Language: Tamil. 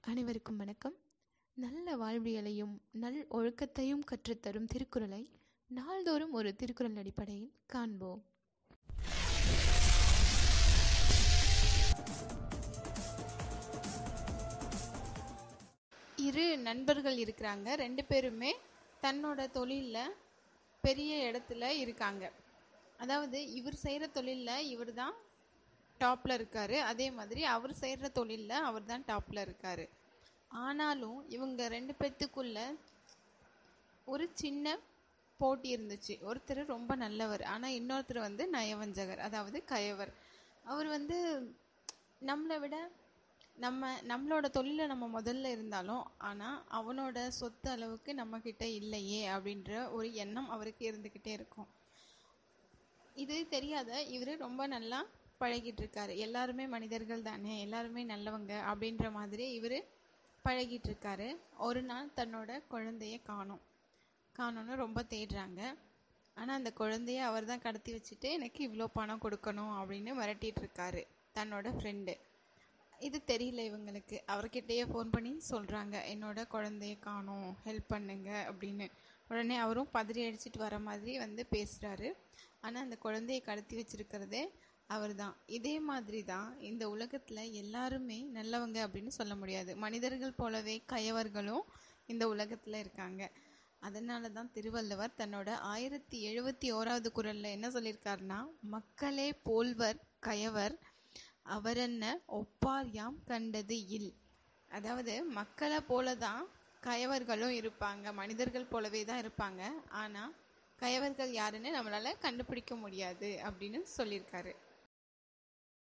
அனைவருக்கும் வணக்கம் நல்ல வாழ்வியலையும் நல் ஒழுக்கத்தையும் கற்றுத்தரும் திருக்குறளை நாள்தோறும் ஒரு திருக்குறள் அடிப்படையில் காண்போம் இரு நண்பர்கள் இருக்கிறாங்க ரெண்டு பேருமே தன்னோட தொழிலில் பெரிய இடத்துல இருக்காங்க அதாவது இவர் செய்கிற தொழிலில் இவர் தான் டாப்பில் இருக்கார் அதே மாதிரி அவர் செய்கிற தொழிலில் அவர் தான் டாப்பில் இருக்கார் ஆனாலும் இவங்க ரெண்டு பேர்த்துக்குள்ள ஒரு சின்ன போட்டி இருந்துச்சு ஒருத்தர் ரொம்ப நல்லவர் ஆனால் இன்னொருத்தர் வந்து நயவஞ்சகர் அதாவது கயவர் அவர் வந்து நம்மளை விட நம்ம நம்மளோட தொழிலில் நம்ம முதல்ல இருந்தாலும் ஆனால் அவனோட சொத்து அளவுக்கு நம்மக்கிட்ட இல்லையே அப்படின்ற ஒரு எண்ணம் அவருக்கு இருந்துக்கிட்டே இருக்கும் இது தெரியாத இவர் ரொம்ப நல்லா பழகிட்டு இருக்காரு எல்லாருமே மனிதர்கள் தானே எல்லாருமே நல்லவங்க அப்படின்ற மாதிரி இவர் பழகிட்டு இருக்காரு ஒரு நாள் தன்னோட குழந்தைய காணோம் காணோன்னு ரொம்ப தேடுறாங்க ஆனால் அந்த குழந்தைய அவர் தான் கடத்தி வச்சுட்டு எனக்கு இவ்வளோ பணம் கொடுக்கணும் அப்படின்னு மிரட்டிட்டு இருக்காரு தன்னோட ஃப்ரெண்டு இது தெரியல இவங்களுக்கு அவர்கிட்டயே ஃபோன் பண்ணி சொல்கிறாங்க என்னோட குழந்தைய காணோம் ஹெல்ப் பண்ணுங்க அப்படின்னு உடனே அவரும் பதறி அடிச்சிட்டு வர மாதிரி வந்து பேசுகிறாரு ஆனால் அந்த குழந்தைய கடத்தி வச்சிருக்கிறதே அவர் தான் இதே மாதிரி தான் இந்த உலகத்தில் எல்லாருமே நல்லவங்க அப்படின்னு சொல்ல முடியாது மனிதர்கள் போலவே கயவர்களும் இந்த உலகத்தில் இருக்காங்க அதனால தான் திருவள்ளுவர் தன்னோட ஆயிரத்தி எழுபத்தி ஓராவது குரலில் என்ன சொல்லியிருக்காருன்னா மக்களே போல்வர் கயவர் அவரென்ன ஒப்பார் யாம் கண்டது இல் அதாவது மக்களை போல தான் கயவர்களும் இருப்பாங்க மனிதர்கள் போலவே தான் இருப்பாங்க ஆனால் கயவர்கள் யாருன்னு நம்மளால் கண்டுபிடிக்க முடியாது அப்படின்னு சொல்லியிருக்காரு